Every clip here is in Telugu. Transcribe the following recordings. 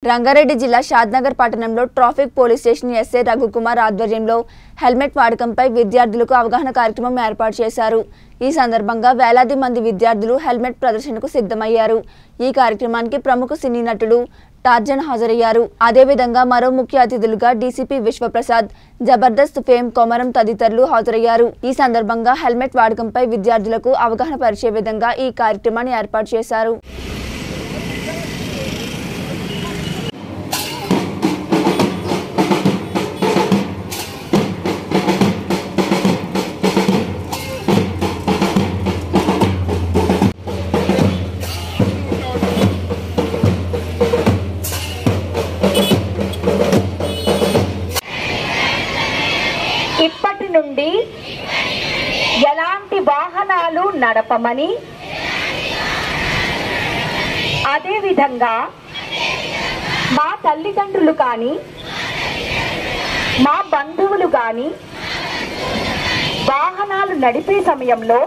రంగారెడ్డి జిల్లా షాద్నగర్ పట్టణంలో traffic police station SI Raghukumar ఆధ్వర్యంలో హెల్మెట్ వాడకంపై విద్యార్థులకు అవగాహన కార్యక్రమం ఏర్పాటు చేశారు ఈ సందర్భంగా వేలాది మంది విద్యార్థులు హెల్మెట్ ప్రదర్శనకు సిద్ధమయ్యారు ఈ కార్యక్రమానికి ప్రముఖ సినీ నటుడు టార్జన్ హాజరయ్యారు అదేవిధంగా మరో ముఖ్య అతిథులుగా డీసీపీ విశ్వప్రసాద్ జబర్దస్త్ ఫేమ్ కొమరం తదితరులు హాజరయ్యారు ఈ సందర్భంగా హెల్మెట్ వాడకంపై విద్యార్థులకు అవగాహన పరిచే విధంగా ఈ కార్యక్రమాన్ని ఏర్పాటు చేశారు ఇప్పటి నుండి ఎలాంటి వాహనాలు నడపమని అదేవిధంగా మా తల్లిదండ్రులు కానీ మా బంధువులు కానీ వాహనాలు నడిపే సమయంలో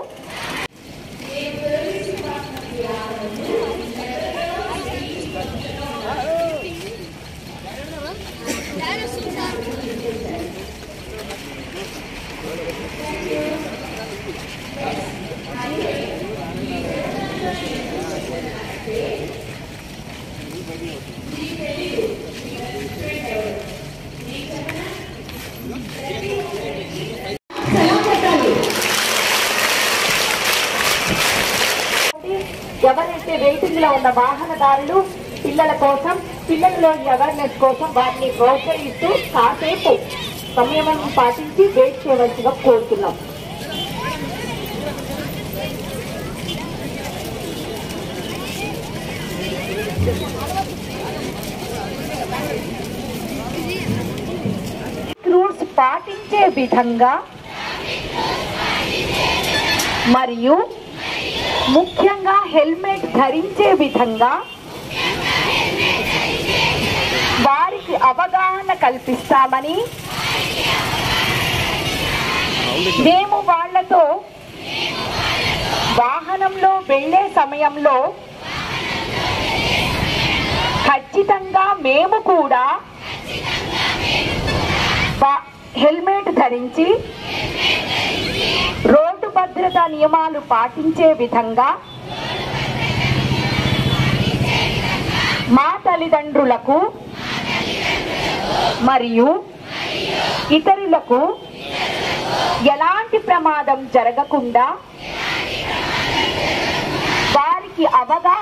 ఎవరైతే వెయిటింగ్ లో ఉన్న వాహనదారులు పిల్లల కోసం పిల్లలలో అవేర్నెస్ కోసం వారిని ప్రోత్సహిస్తూ కాసేపు సంయమనం పాటించి వెయిట్ చేయవలసిగా కోరుతున్నాం రూల్స్ పాటించే విధంగా మరియు ముఖ్యంగా హెల్మెట్ ధరించే విధంగా వారికి అవగాహన కల్పిస్తామని మేము వాళ్ళతో వాహనంలో వెళ్ళే సమయంలో ఖచ్చితంగా మేము కూడా వా- హెల్మెట్ ధరించి రోడ్డు భద్రతా నియమాలు పాటించే విధంగా మా తల్లిదండ్రులకు మరియు ఇతరులకు ఎలాంటి ప్రమాదం జరగకుండా వారికి అవగాహన